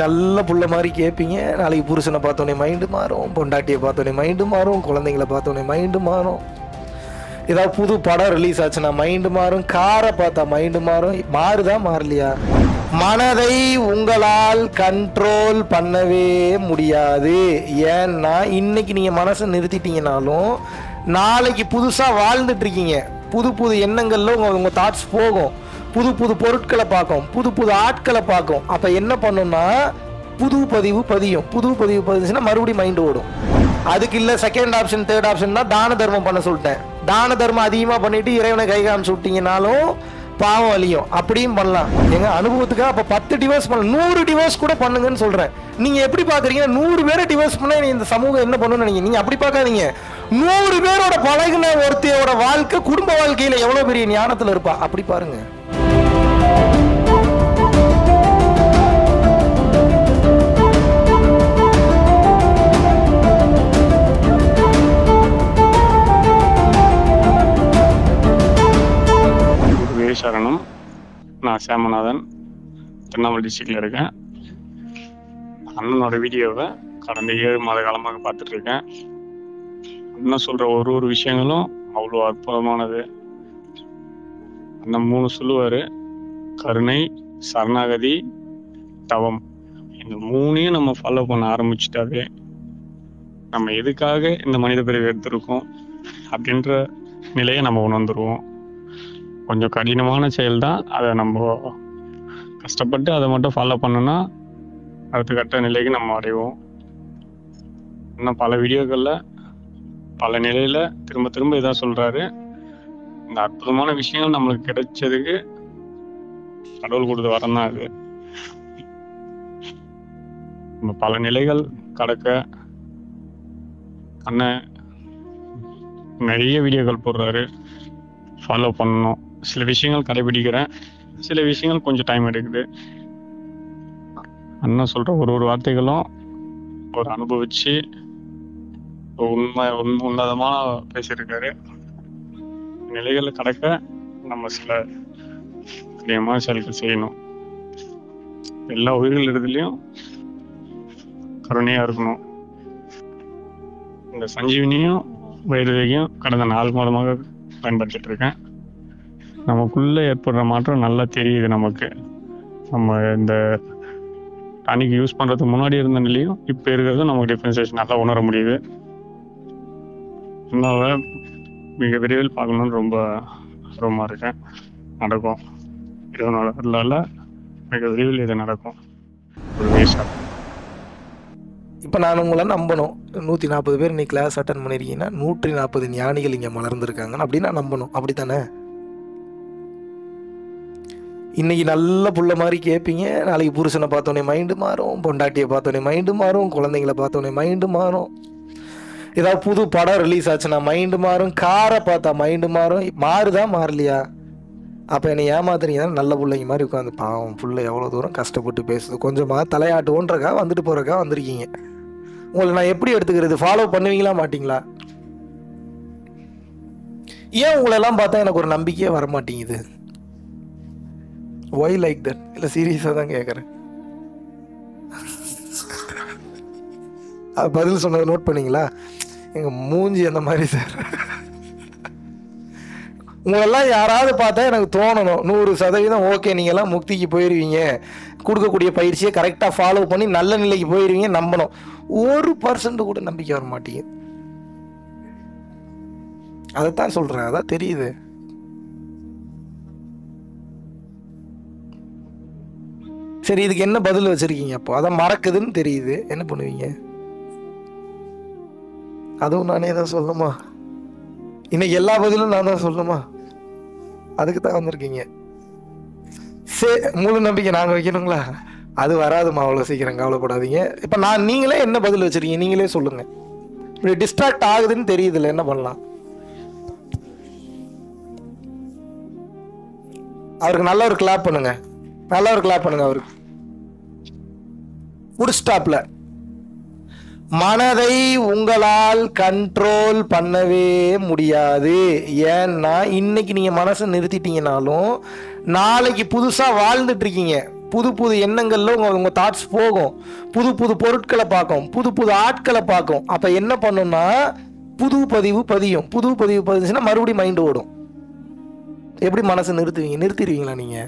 நல்ல புள்ள மாதிரி கேட்பீங்க நாளைக்கு புருஷனை பார்த்தோன்னே மைண்டு மாறும் பொண்டாட்டியை பார்த்தோன்னே மைண்டு மாறும் குழந்தைங்கள பார்த்தோன்னே மைண்டு மாறும் ஏதாவது புது படம் ரிலீஸ் ஆச்சுன்னா மைண்டு மாறும் காரை பார்த்தா மைண்டு மாறும் மாறுதா மாறலையா மனதை உங்களால் கண்ட்ரோல் பண்ணவே முடியாது ஏன்னா இன்னைக்கு நீங்க மனசை நிறுத்திட்டீங்கனாலும் நாளைக்கு புதுசா வாழ்ந்துட்டு இருக்கீங்க புது புது எண்ணங்கள்ல உங்க உங்க தாட்ஸ் போகும் புது புது பொருட்களை பார்க்கும் புது புது ஆட்களை பார்க்கும் அப்ப என்ன பண்ணும்னா புது பதிவு பதியும் புது பதிவு பதிச்சுன்னா மறுபடியும் மைண்டு ஓடும் அதுக்கு இல்ல செகண்ட் ஆப்ஷன் தேர்ட் ஆப்ஷன் தான் தான தர்மம் பண்ண சொல்லிட்டேன் தான தர்மம் அதிகமா பண்ணிட்டு இறைவனை கை காமிச்சு விட்டீங்கனாலும் பாவம் அழியும் அப்படியும் பண்ணலாம் எங்க அனுபவத்துக்காக அப்ப பத்து டிவோர்ஸ் பண்ண நூறு டிவோர்ஸ் கூட பண்ணுங்கன்னு சொல்றேன் நீங்க எப்படி பாக்குறீங்க நூறு பேரை டிவோர்ஸ் பண்ணா இனி இந்த சமூகம் என்ன பண்ணுன்னு நினைக்கிறீங்க நீங்க அப்படி பார்க்காதீங்க நூறு பேரோட பழகின ஒருத்தையோட வாழ்க்கை குடும்ப வாழ்க்கையில எவ்வளவு பெரிய ஞானத்துல இருப்பா அப்படி பாருங்க குருவே சரணம் நான் சேமநாதன் திருவண்ணாமலை டிஸ்ட்ரிக்டில் இருக்கேன் அண்ணனோட வீடியோவை கடந்த ஏழு மாத காலமாக பார்த்துட்டு இருக்கேன் அண்ணன் சொல்ற ஒரு ஒரு விஷயங்களும் அவ்வளோ அற்புதமானது அண்ணன் மூணு சொல்லுவாரு கருணை சரணாகதி தவம் இந்த மூணையும் நம்ம ஃபாலோ பண்ண ஆரம்பிச்சிட்டாவே நம்ம எதுக்காக இந்த மனித பிறவி எடுத்திருக்கோம் அப்படின்ற நிலையை நம்ம உணர்ந்துருவோம் கொஞ்சம் கடினமான செயல் தான் அதை நம்ம கஷ்டப்பட்டு அதை மட்டும் ஃபாலோ பண்ணோம்னா அடுத்த கட்ட நிலைக்கு நம்ம அடைவோம் இன்னும் பல வீடியோக்களில் பல நிலையில திரும்ப திரும்ப இதான் சொல்றாரு இந்த அற்புதமான விஷயங்கள் நம்மளுக்கு கிடைச்சதுக்கு கடவுள் கொடுத்த வரம் தான் இது நம்ம பல நிலைகள் கடக்க அண்ணன் நிறைய வீடியோக்கள் போடுறாரு ஃபாலோ பண்ணணும் சில விஷயங்கள் கடைபிடிக்கிறேன் சில விஷயங்கள் கொஞ்சம் டைம் எடுக்குது அண்ணன் சொல்ற ஒரு ஒரு வார்த்தைகளும் ஒரு அனுபவிச்சு ஒரு உண்மை உண்மை உன்னதமா பேசியிருக்காரு நிலைகளை கடக்க நம்ம சில கடினமான செயல்கள் செய்யணும் எல்லா உயிர்கள் இடத்துலையும் கருணையா இருக்கணும் இந்த சஞ்சீவினியும் வைரதியும் கடந்த நாலு மாதமாக பயன்படுத்திட்டு இருக்கேன் நமக்குள்ள ஏற்படுற மாற்றம் நல்லா தெரியுது நமக்கு நம்ம இந்த டானிக் யூஸ் பண்றதுக்கு முன்னாடி இருந்த நிலையும் இப்போ இருக்கிறதும் நமக்கு டிஃபரன்சியேஷன் நல்லா உணர முடியுது அண்ணாவை மிக விரைவில் பார்க்கணும்னு ரொம்ப ஆர்வமா இருக்கேன் நடக்கும் இறைவனோட அருளால மிக விரைவில் இது நடக்கும் ஒரு வயசா இப்போ நான் உங்களை நம்பணும் நூற்றி நாற்பது பேர் இன்னைக்கு கிளாஸ் அட்டன் பண்ணியிருக்கீங்கன்னா நூற்றி நாற்பது ஞானிகள் இங்கே மலர்ந்துருக்காங்கன்னு அப்படின்னு நான் நம்பணும் அப்படித்தானே இன்னைக்கு நல்ல புள்ள மாதிரி கேட்பீங்க நாளைக்கு புருஷனை பார்த்தோன்னே மைண்டு மாறும் பொண்டாட்டியை பார்த்தோன்னே மைண்டு மாறும் குழந்தைங்கள பார்த்தோன்னே மைண்டு மாறும் ஏதாவது புது படம் ரிலீஸ் ஆச்சுன்னா மைண்டு மாறும் காரை பார்த்தா மைண்டு மாறும் மாறுதா மாறலையா அப்போ என்னை ஏமாத்துறீங்க தானே நல்ல பிள்ளைங்க மாதிரி உட்காந்து பாவம் புள்ள எவ்வளோ தூரம் கஷ்டப்பட்டு பேசுது கொஞ்சமாக தலையாட்டுவோன்றக்கா வந்துட்டு போகிறக்கா வந்திருக்கீங்க உங்களை நான் எப்படி எடுத்துக்கிறது ஃபாலோ பண்ணுவீங்களா மாட்டீங்களா ஏன் உங்களெல்லாம் பார்த்தா எனக்கு ஒரு நம்பிக்கையே வர மாட்டேங்குது ஒய் லைக் தட் இல்லை சீரியஸாக தான் கேட்குறேன் அது பதில் சொன்னதை நோட் பண்ணீங்களா எங்கள் மூஞ்சி அந்த மாதிரி சார் உங்களெல்லாம் யாராவது பார்த்தா எனக்கு தோணணும் நூறு சதவீதம் ஓகே நீங்கள்லாம் முக்திக்கு போயிடுவீங்க கொடுக்கக்கூடிய பயிற்சியை கரெக்டாக ஃபாலோ பண்ணி நல்ல நிலைக்கு போயிடுவீங்க நம்பணும் ஒரு பர்சன்ட் கூட நம்பிக்கை வர மாட்டேங்குது அதைத்தான் சொல்கிறேன் அதான் தெரியுது சரி இதுக்கு என்ன பதில் வச்சிருக்கீங்க அப்போ அதான் மறக்குதுன்னு தெரியுது என்ன பண்ணுவீங்க அதுவும் நானே தான் சொல்லணுமா இன்னைக்கு எல்லா பதிலும் நான் தான் சொல்லணுமா அதுக்கு தான் வந்திருக்கீங்க சரி முழு நம்பிக்கை நாங்கள் வைக்கணுங்களா அது வராதுமா அவ்வளோ சீக்கிரம் கவலைப்படாதீங்க இப்போ நான் நீங்களே என்ன பதில் வச்சிருக்கீங்க நீங்களே சொல்லுங்க இப்படி டிஸ்ட்ராக்ட் ஆகுதுன்னு தெரியுதுல்ல என்ன பண்ணலாம் அவருக்கு நல்ல ஒரு கிளாப் பண்ணுங்க நல்ல ஒரு கிளாப் பண்ணுங்க அவருக்கு ஃபுட் ஸ்டாப்ல மனதை உங்களால் கண்ட்ரோல் பண்ணவே முடியாது ஏன்னா இன்னைக்கு நீங்க மனசை நிறுத்திட்டீங்கனாலும் நாளைக்கு புதுசா வாழ்ந்துட்டு இருக்கீங்க புது புது எண்ணங்கள்ல உங்க உங்க தாட்ஸ் போகும் புது புது பொருட்களை பார்க்கும் புது புது ஆட்களை பார்க்கும் அப்ப என்ன பண்ணும்னா புது பதிவு பதியும் புது பதிவு பதிச்சுன்னா மறுபடியும் மைண்டு ஓடும் எப்படி மனசு நிறுத்துவீங்க நிறுத்திடுவீங்களா நீங்க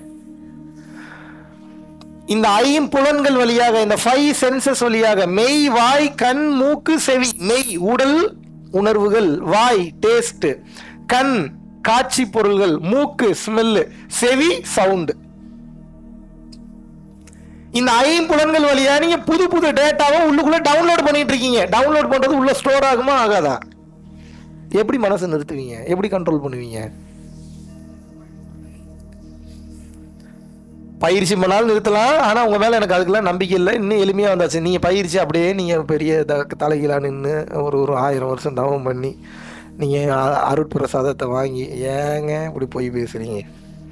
இந்த ஐம்புலன்கள் வழியாக இந்த ஃபைவ் சென்சஸ் வழியாக மெய் வாய் கண் மூக்கு செவி மெய் உடல் உணர்வுகள் வாய் டேஸ்ட் கண் காட்சி பொருள்கள் மூக்கு ஸ்மெல்லு செவி சவுண்டு இந்த ஐம்புலன்கள் வழியா நீங்க புது புது டேட்டாவை உள்ளுக்குள்ள டவுன்லோட் பண்ணிட்டு இருக்கீங்க டவுன்லோட் பண்றது உள்ள ஸ்டோர் ஆகுமா ஆகாதா எப்படி மனசு நிறுத்துவீங்க எப்படி கண்ட்ரோல் பண்ணுவீங்க பயிற்சி பண்ணாலும் நிறுத்தலாம் ஆனால் உங்கள் மேலே எனக்கு அதுக்கெல்லாம் நம்பிக்கை இல்லை இன்னும் எளிமையாக வந்தாச்சு நீங்கள் பயிற்சி அப்படியே நீங்கள் பெரிய த தலைகீழாக நின்று ஒரு ஒரு ஆயிரம் வருஷம் தவம் பண்ணி நீங்கள் அருட்பிரசாதத்தை வாங்கி ஏங்க இப்படி போய் பேசுகிறீங்க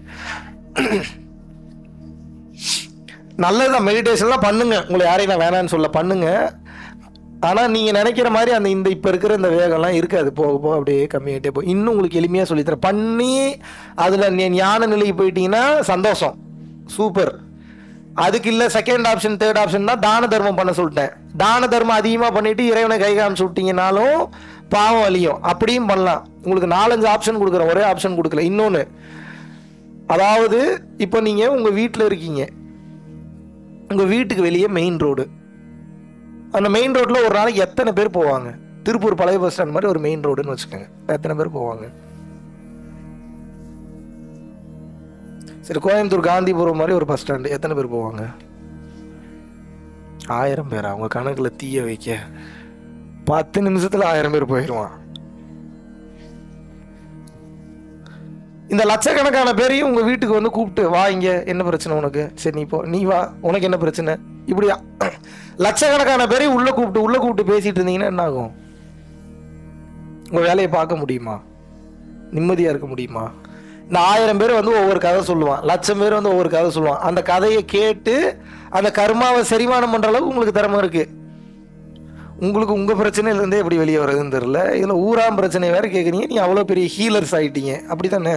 நல்லதுதான் மெடிடேஷன்லாம் பண்ணுங்க உங்களை யாரையும் நான் வேணான்னு சொல்ல பண்ணுங்க ஆனால் நீங்கள் நினைக்கிற மாதிரி அந்த இந்த இப்போ இருக்கிற இந்த வேகம்லாம் இருக்காது போக போக அப்படியே கம்மியாகிட்டே போகும் இன்னும் உங்களுக்கு எளிமையாக சொல்லித்தரேன் பண்ணி அதில் நீ ஞான நிலைக்கு போயிட்டீங்கன்னா சந்தோஷம் சூப்பர் அதுக்கு இல்லை செகண்ட் ஆப்ஷன் தேர்ட் ஆப்ஷன் தான் தான தர்மம் பண்ண சொல்லிட்டேன் தான தர்மம் அதிகமாக பண்ணிட்டு இறைவனை கை காமிச்சு விட்டீங்கனாலும் பாவம் அழியும் அப்படியும் பண்ணலாம் உங்களுக்கு நாலஞ்சு ஆப்ஷன் கொடுக்குறேன் ஒரே ஆப்ஷன் கொடுக்கல இன்னொன்று அதாவது இப்போ நீங்கள் உங்கள் வீட்டில் இருக்கீங்க உங்கள் வீட்டுக்கு வெளியே மெயின் ரோடு அந்த மெயின் ரோட்டில் ஒரு நாளைக்கு எத்தனை பேர் போவாங்க திருப்பூர் பழைய பஸ் ஸ்டாண்ட் மாதிரி ஒரு மெயின் ரோடுன்னு வச்சுக்கோங்க எத்தனை பேர் போவாங்க சரி கோயம்புத்தூர் காந்திபுரம் மாதிரி ஒரு பஸ் ஸ்டாண்டு எத்தனை பேர் போவாங்க ஆயிரம் பேரா அவங்க கணக்கில் தீய வைக்க பத்து நிமிஷத்தில் ஆயிரம் பேர் போயிடுவான் இந்த லட்சக்கணக்கான பேரையும் உங்க வீட்டுக்கு வந்து கூப்பிட்டு வா இங்க என்ன பிரச்சனை உனக்கு சரி நீ போ நீ வா உனக்கு என்ன பிரச்சனை இப்படியா லட்சக்கணக்கான பேரையும் உள்ள கூப்பிட்டு உள்ள கூப்பிட்டு பேசிட்டு இருந்தீங்கன்னா என்ன ஆகும் உங்க வேலையை பார்க்க முடியுமா நிம்மதியா இருக்க முடியுமா இந்த ஆயிரம் பேர் வந்து ஒவ்வொரு கதை சொல்லுவான் லட்சம் பேர் வந்து ஒவ்வொரு கதை சொல்லுவான் அந்த கதையை கேட்டு அந்த கர்மாவை செரிமானம் பண்ற அளவுக்கு உங்களுக்கு திறமை இருக்கு உங்களுக்கு உங்க பிரச்சனையில இருந்தே எப்படி வெளியே வருதுன்னு தெரியல இதுல ஊராம் பிரச்சனை வேற கேக்குறீங்க நீ அவ்வளவு பெரிய ஹீலர்ஸ் ஆயிட்டீங்க அப்படித்தானே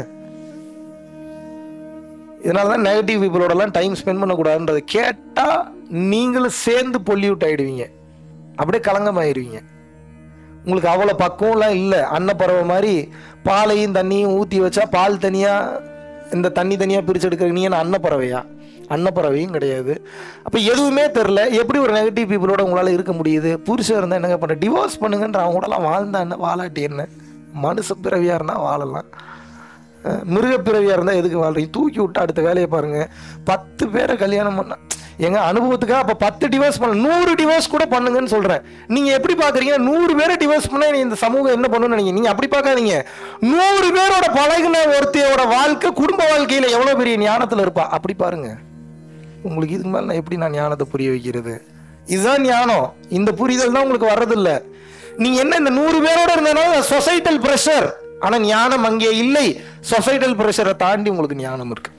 இதனால தான் நெகட்டிவ் பீப்புளோடலாம் டைம் ஸ்பெண்ட் பண்ணக்கூடாதுன்றது கேட்டால் நீங்களும் சேர்ந்து பொல்யூட் ஆயிடுவீங்க அப்படியே கலங்கமாயிருவீங்க உங்களுக்கு அவ்வளோ பக்குவம்லாம் இல்லை அன்னப்பறவை மாதிரி பாலையும் தண்ணியும் ஊற்றி வச்சா பால் தனியாக இந்த தண்ணி தனியாக பிரித்து எடுக்கிற நீ என்ன அன்னப்பறவையா அன்னப்பறவையும் கிடையாது அப்போ எதுவுமே தெரில எப்படி ஒரு நெகட்டிவ் பீப்புளோட உங்களால் இருக்க முடியுது புருஷன் இருந்தால் என்னங்க பண்ண டிவோர்ஸ் பண்ணுங்கன்ற அவங்க கூடலாம் வாழ்ந்தா என்ன வாழாட்டி என்ன மனுஷ பிறவியாக இருந்தால் வாழலாம் அஹ் மிருகப்பிறவியாக இருந்தால் எதுக்கு வாழ்றீங்க தூக்கி விட்டு அடுத்த வேலையை பாருங்க பத்து பேரை கல்யாணம் பண்ண எங்க அனுபவத்துக்காக அப்போ பத்து டிவோர்ஸ் பண்ண நூறு டிவோர்ஸ் கூட பண்ணுங்கன்னு சொல்கிறேன் நீங்கள் எப்படி பார்க்குறீங்க நூறு பேரை டிவோர்ஸ் பண்ண இந்த சமூகம் என்ன பண்ணணும்னு நினைக்கிறீங்க நீங்கள் அப்படி பார்க்காதீங்க நூறு பேரோட பழகின ஒருத்தையோட வாழ்க்கை குடும்ப வாழ்க்கையில் எவ்வளோ பெரிய ஞானத்தில் இருப்பா அப்படி பாருங்க உங்களுக்கு இதுக்கு மேலே நான் எப்படி நான் ஞானத்தை புரிய வைக்கிறது இதுதான் ஞானம் இந்த புரிதல் தான் உங்களுக்கு வர்றதில்ல நீங்க என்ன இந்த நூறு பேரோட இருந்தனால சொசைட்டல் ப்ரெஷர் ஆனா ஞானம் அங்கே இல்லை சொசைட்டல் ப்ரெஷரை தாண்டி உங்களுக்கு ஞானம் இருக்கு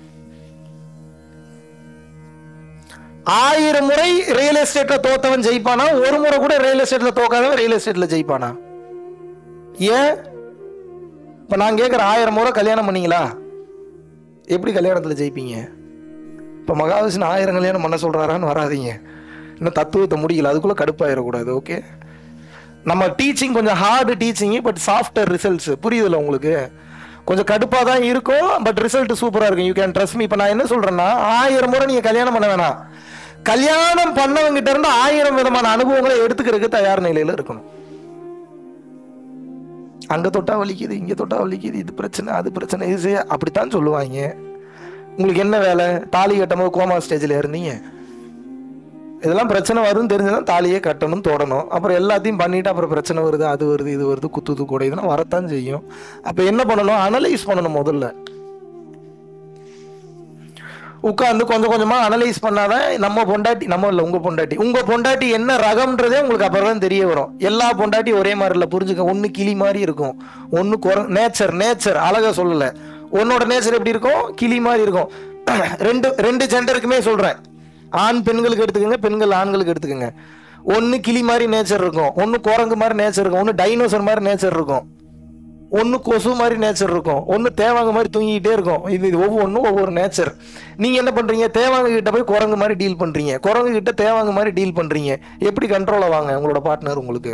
ஆயிரம் முறை ரியல் எஸ்டேட்ல தோத்தவன் ஜெயிப்பானா ஒரு முறை கூட ரியல் எஸ்டேட்ல தோக்காதவன் ரியல் எஸ்டேட்ல ஜெயிப்பானா ஏன் இப்ப நான் கேட்குற ஆயிரம் முறை கல்யாணம் பண்ணீங்களா எப்படி கல்யாணத்துல ஜெயிப்பீங்க இப்போ மகாவிஷ்ணு ஆயிரம் கல்யாணம் பண்ண சொல்கிறாரான்னு வராதீங்க இன்னும் தத்துவத்தை முடியல அதுக்குள்ளே கடுப்பாயிடக்கூடாது ஓகே நம்ம டீச்சிங் கொஞ்சம் hard teaching but software results புரியுதுல்ல உங்களுக்கு கொஞ்சம் கடுப்பாக தான் இருக்கும் பட் ரிசல்ட் சூப்பராக இருக்கும் யூ கேன் ட்ரஸ்ட் மீ இப்போ நான் என்ன சொல்கிறேன்னா ஆயிரம் முறை நீங்கள் கல்யாணம் பண்ண வேணாம் கல்யாணம் பண்ணவங்கிட்ட இருந்து ஆயிரம் விதமான அனுபவங்களை எடுத்துக்கிறதுக்கு தயார் நிலையில் இருக்கணும் அங்க தொட்டா வலிக்குது இங்க தொட்டா வலிக்குது இது பிரச்சனை அது பிரச்சனை இது செய்ய அப்படித்தான் சொல்லுவாங்க உங்களுக்கு என்ன வேலை தாலி கட்டும்போது கோமா ஸ்டேஜில் இருந்தீங்க இதெல்லாம் பிரச்சனை வரும்னு தெரிஞ்சுதான் தாலியே கட்டணும் தொடணும் அப்புறம் எல்லாத்தையும் பண்ணிட்டு அப்புறம் பிரச்சனை வருது அது வருது இது வருது குத்துது கூட இதெல்லாம் வரத்தான் செய்யும் அப்போ என்ன பண்ணணும் அனலைஸ் பண்ணணும் முதல்ல உட்காந்து கொஞ்சம் கொஞ்சமா அனலைஸ் பண்ணாதான் நம்ம பொண்டாட்டி நம்ம இல்லை உங்க பொண்டாட்டி உங்க பொண்டாட்டி என்ன ரகம்ன்றதே உங்களுக்கு அப்புறம் தான் தெரிய வரும் எல்லா பொண்டாட்டி ஒரே மாதிரி இல்லை புரிஞ்சுக்க ஒன்று கிளி மாதிரி இருக்கும் ஒன்று குர நேச்சர் நேச்சர் அழகா சொல்லல உன்னோட நேச்சர் எப்படி இருக்கும் கிளி மாதிரி இருக்கும் ரெண்டு ரெண்டு ஜெண்டருக்குமே சொல்றேன் ஆண் பெண்களுக்கு எடுத்துக்கோங்க பெண்கள் ஆண்களுக்கு எடுத்துக்கோங்க ஒன்று கிளி மாதிரி நேச்சர் இருக்கும் ஒன்று குரங்கு மாதிரி நேச்சர் இருக்கும் ஒன்று டைனோசர் மாதிரி நேச்சர் இருக்கும் ஒன்று கொசு மாதிரி நேச்சர் இருக்கும் ஒன்று தேவாங்க மாதிரி தூங்கிக்கிட்டே இருக்கும் இது இது ஒவ்வொன்றும் ஒவ்வொரு நேச்சர் நீங்கள் என்ன பண்ணுறீங்க தேவாங்க கிட்ட போய் குரங்கு மாதிரி டீல் பண்ணுறீங்க குரங்கு கிட்ட தேவாங்க மாதிரி டீல் பண்ணுறீங்க எப்படி கண்ட்ரோலில் வாங்க உங்களோட பார்ட்னர் உங்களுக்கு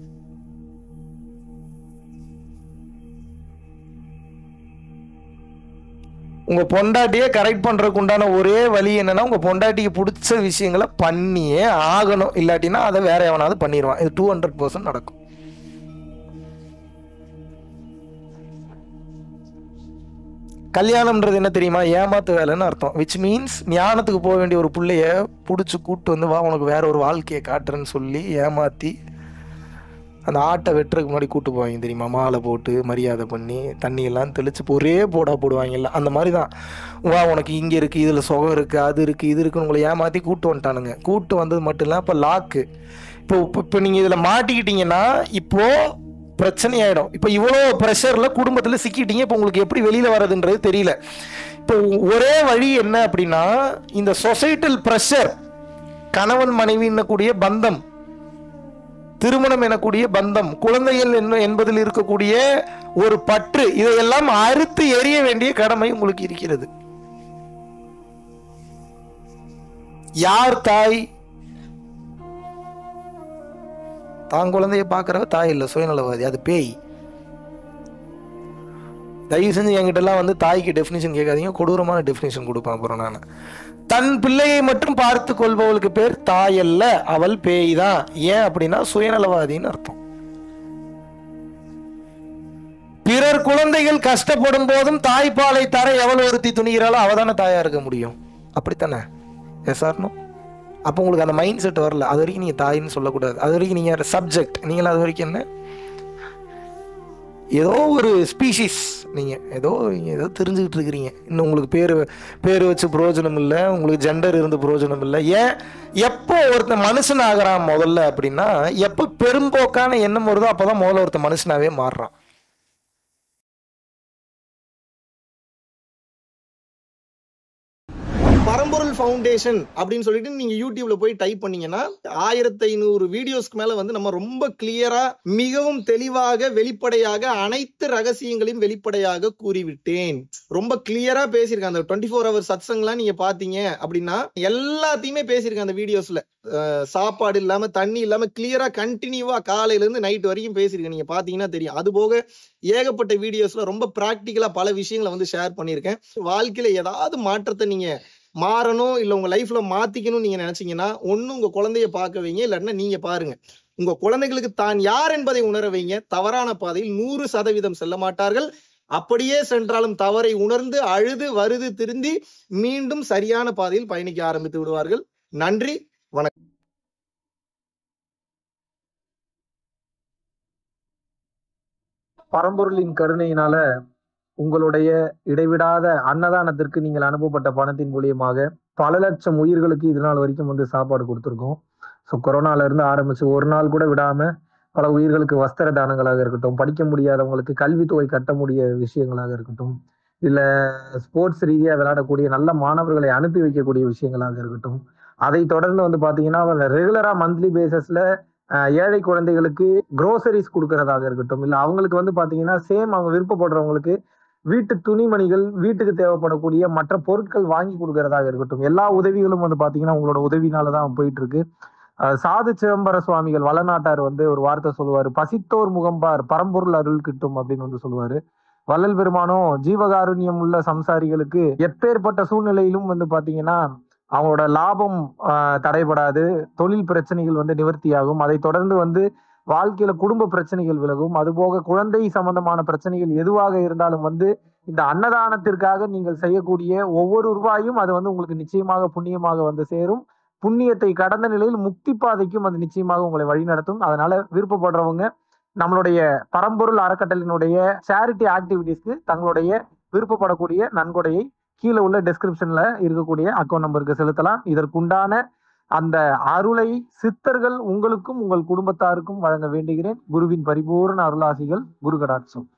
உங்க பொண்டாட்டியை கரெக்ட் பண்றதுக்கு உண்டான ஒரே வழி என்னன்னா உங்க பொண்டாட்டிக்கு பிடிச்ச விஷயங்களை பண்ணியே ஆகணும் இல்லாட்டினா அதை வேற எவனாவது பண்ணிடுவான் இது டூ ஹண்ட்ரட் பர்சன்ட் நடக்கும் கல்யாணம்ன்றது என்ன தெரியுமா ஏமாத்து வேலைன்னு அர்த்தம் விச் மீன்ஸ் ஞானத்துக்கு போக வேண்டிய ஒரு பிள்ளைய பிடிச்சி கூட்டு வந்து வா உனக்கு வேற ஒரு வாழ்க்கையை காட்டுறேன்னு சொல்லி ஏமாத்தி அந்த ஆட்டை வெட்டுறதுக்கு முன்னாடி கூட்டு போவாங்க தெரியுமா மாலை போட்டு மரியாதை பண்ணி தண்ணி எல்லாம் தெளிச்சு ஒரே போடா போடுவாங்கல்ல அந்த மாதிரி தான் வா உனக்கு இங்கே இருக்குது இதில் சுகம் இருக்குது அது இருக்குது இது இருக்குன்னு உங்களை ஏமாற்றி கூட்டு வந்துட்டானுங்க கூட்டு வந்தது மட்டும் இல்லை இப்போ லாக்கு இப்போ இப்போ இப்போ நீங்கள் இதில் மாட்டிக்கிட்டீங்கன்னா இப்போது பிரச்சனை ஆகிடும் இப்போ இவ்வளோ ப்ரெஷரில் குடும்பத்தில் சிக்கிட்டீங்க இப்போ உங்களுக்கு எப்படி வெளியில் வர்றதுன்றது தெரியல இப்போ ஒரே வழி என்ன அப்படின்னா இந்த சொசைட்டல் ப்ரெஷர் கணவன் மனைவின்னு கூடிய பந்தம் திருமணம் எனக்கூடிய பந்தம் குழந்தைகள் என்ன என்பதில் இருக்கக்கூடிய ஒரு பற்று இதையெல்லாம் அறுத்து எரிய வேண்டிய கடமை உங்களுக்கு இருக்கிறது யார் தாய் தான் குழந்தைய பார்க்கறவ தாய் இல்லை சுயநலவாதி அது பேய் தயவு செஞ்சு என்கிட்ட எல்லாம் வந்து தாய்க்கு டெஃபினிஷன் கேட்காதீங்க கொடூரமான டெஃபினிஷன் கொடுப்பேன் அப்புறம் நான் தன் பிள்ளையை மட்டும் பார்த்து கொள்பவளுக்கு பேர் தாய் அல்ல அவள் பேய் தான் ஏன் அப்படின்னா சுயநலவாதின்னு அர்த்தம் பிறர் குழந்தைகள் கஷ்டப்படும் போதும் தாய்ப்பாலை தர எவள் ஒருத்தி துணிகிறாளோ அவ தானே தாயா இருக்க முடியும் அப்படித்தானே எஸ் ஆர்னோ அப்போ உங்களுக்கு அந்த மைண்ட் செட் வரல அது வரைக்கும் நீங்கள் தாயின்னு சொல்லக்கூடாது அது வரைக்கும் நீங்கள் சப்ஜெக்ட் நீங்களும் அது வரைக்கும் என்ன ஏதோ ஒரு ஸ்பீஷிஸ் நீங்கள் ஏதோ நீங்கள் ஏதோ தெரிஞ்சுக்கிட்டு இருக்கிறீங்க இன்னும் உங்களுக்கு பேர் பேர் வச்சு பிரயோஜனம் இல்லை உங்களுக்கு ஜெண்டர் இருந்து பிரயோஜனம் இல்லை ஏன் எப்போ ஒருத்தன் மனுஷன் ஆகிறான் முதல்ல அப்படின்னா எப்போ பெரும்போக்கான எண்ணம் வருதோ அப்போ தான் முதல்ல ஒருத்தன் மனுஷனாவே மாறுறான் பரம்பொருள் ஃபவுண்டேஷன் அப்படின்னு சொல்லிட்டு நீங்க யூடியூப்ல போய் டைப் பண்ணீங்கன்னா ஆயிரத்தி ஐநூறு வீடியோஸ்க்கு மேல வந்து நம்ம ரொம்ப கிளியரா மிகவும் தெளிவாக வெளிப்படையாக அனைத்து ரகசியங்களையும் வெளிப்படையாக கூறிவிட்டேன் ரொம்ப கிளியரா பேசியிருக்கேன் அந்த டுவெண்ட்டி ஃபோர் ஹவர் சத்சங்லாம் நீங்க பாத்தீங்க அப்படின்னா எல்லாத்தையுமே பேசியிருக்கேன் அந்த வீடியோஸ்ல அஹ் சாப்பாடு இல்லாம தண்ணி இல்லாம கிளியரா கண்டினியூவா காலையில இருந்து நைட் வரைக்கும் பேசியிருக்கேன் நீங்க பாத்தீங்கன்னா தெரியும் அது போக ஏகப்பட்ட வீடியோஸ்ல ரொம்ப பிராக்டிக்கலா பல விஷயங்களை வந்து ஷேர் பண்ணியிருக்கேன் வாழ்க்கையில ஏதாவது மாற்றத்தை நீங்க மாறணும் இல்ல உங்க லைஃப்ல மாத்திக்கணும்னு நீங்க நினைச்சீங்கன்னா ஒண்ணு உங்க குழந்தைய பார்க்க வைங்க இல்லைன்னா நீங்க பாருங்க உங்க குழந்தைகளுக்கு தான் யார் என்பதை உணர வைங்க தவறான பாதையில் நூறு சதவீதம் செல்ல மாட்டார்கள் அப்படியே சென்றாலும் தவறை உணர்ந்து அழுது வருது திருந்தி மீண்டும் சரியான பாதையில் பயணிக்க ஆரம்பித்து விடுவார்கள் நன்றி பரம்பொருளின் கருணையினால உங்களுடைய இடைவிடாத அன்னதானத்திற்கு நீங்கள் அனுப்பப்பட்ட பணத்தின் மூலியமாக பல லட்சம் உயிர்களுக்கு இது நாள் வரைக்கும் வந்து சாப்பாடு கொடுத்துருக்கோம் ஸோ கொரோனால இருந்து ஆரம்பிச்சு ஒரு நாள் கூட விடாம பல உயிர்களுக்கு வஸ்திர தானங்களாக இருக்கட்டும் படிக்க முடியாதவங்களுக்கு கல்வித்தொகை கட்ட முடிய விஷயங்களாக இருக்கட்டும் இல்ல ஸ்போர்ட்ஸ் ரீதியா விளையாடக்கூடிய நல்ல மாணவர்களை அனுப்பி வைக்கக்கூடிய விஷயங்களாக இருக்கட்டும் அதை தொடர்ந்து வந்து பாத்தீங்கன்னா ரெகுலரா மந்த்லி பேசிஸ்ல ஏழை குழந்தைகளுக்கு க்ரோசரிஸ் கொடுக்கறதாக இருக்கட்டும் இல்ல அவங்களுக்கு வந்து பாத்தீங்கன்னா சேம் அவங்க விருப்பப்படுறவங்களுக்கு வீட்டு துணிமணிகள் வீட்டுக்கு தேவைப்படக்கூடிய மற்ற பொருட்கள் வாங்கி கொடுக்கறதாக இருக்கட்டும் எல்லா உதவிகளும் வந்து பாத்தீங்கன்னா உங்களோட உதவினால தான் போயிட்டு இருக்கு அஹ் சாது சிதம்பர சுவாமிகள் வளநாட்டார் வந்து ஒரு வார்த்தை சொல்லுவாரு பசித்தோர் முகம்பார் பரம்பொருள் அருள் கிட்டும் அப்படின்னு வந்து சொல்லுவாரு வள்ளல் பெருமானும் ஜீவகாருண்யம் உள்ள சம்சாரிகளுக்கு எப்பேற்பட்ட சூழ்நிலையிலும் வந்து பாத்தீங்கன்னா அவங்களோட லாபம் ஆஹ் தடைபடாது தொழில் பிரச்சனைகள் வந்து நிவர்த்தியாகும் அதை தொடர்ந்து வந்து வாழ்க்கையில குடும்ப பிரச்சனைகள் விலகும் அதுபோக குழந்தை சம்பந்தமான பிரச்சனைகள் எதுவாக இருந்தாலும் வந்து இந்த அன்னதானத்திற்காக நீங்கள் செய்யக்கூடிய ஒவ்வொரு ரூபாயும் அது வந்து உங்களுக்கு நிச்சயமாக புண்ணியமாக வந்து சேரும் புண்ணியத்தை கடந்த நிலையில் முக்தி பாதைக்கும் அது நிச்சயமாக உங்களை வழிநடத்தும் அதனால விருப்பப்படுறவங்க நம்மளுடைய பரம்பொருள் அறக்கட்டளினுடைய சேரிட்டி ஆக்டிவிட்டீஸ்க்கு தங்களுடைய விருப்பப்படக்கூடிய நன்கொடையை கீழே உள்ள டெஸ்கிரிப்ஷன்ல இருக்கக்கூடிய அக்கௌண்ட் நம்பருக்கு செலுத்தலாம் இதற்குண்டான அந்த அருளை சித்தர்கள் உங்களுக்கும் உங்கள் குடும்பத்தாருக்கும் வழங்க வேண்டுகிறேன் குருவின் பரிபூர்ண அருளாசிகள் குரு கடாட்சம்